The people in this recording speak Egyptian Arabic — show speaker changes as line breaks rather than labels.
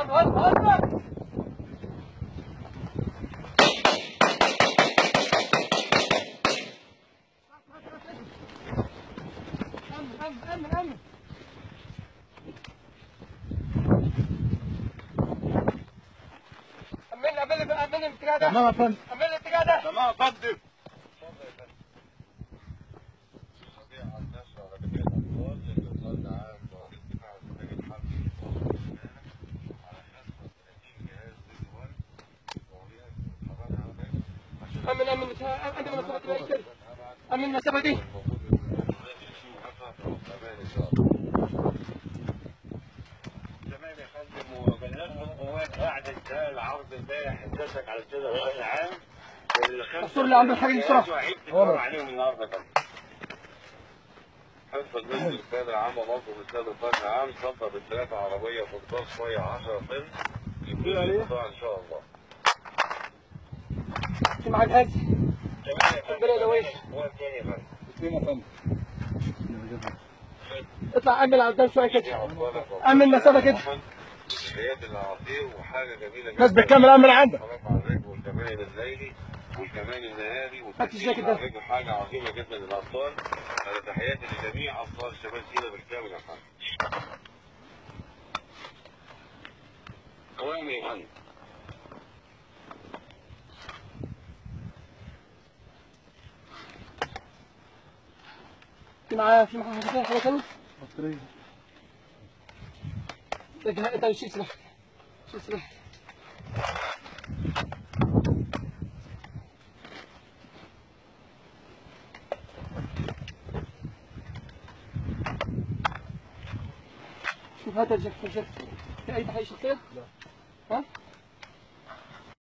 تمام يا فندم
تمام اتفضل
امن امن امن المسافه دي امن المسافه دي
تمام يا فندم وبلغنا القوات قاعدة العرض امبارح اتفق على السيد الرئيس العام
الدكتور اللي عنده الحاجة دي بسرعة.
وعيد تدور عليهم النهارده يا فندم حفظ مجلس القيادة العامة مصر والسيد القائد العام صدر بالثلاثة عربية قرطاس مية 10 طن لكل القطاع إن شاء الله.
في مع الهادي
تمام يا فندم.
ربنا يدويك.
هو الثاني يا فندم.
فين يا فندم
اطلع امن على قدام شويه
دي
كده
عقبالك
امن مسافه كده
الحياة العصير وحاجة جميلة جدا
ناس بالكاميرا امن عندك
الحرام على الرجل والكمان الليلي والكمان النهاري
هات الجاكيت ده.
على الرجل حاجة عظيمة جدا للأبطال أنا تحياتي لجميع أبطال شمال سينا بالكامل يا فندم. قوامي يا فندم.
في معاه في معاه حاجه حاجه ثانيه
بطارية
انت انت شيل سلاح شيل سلاح شوف هات الجاكيت الجاكيت في اي تحقيق شخصيه؟ ها؟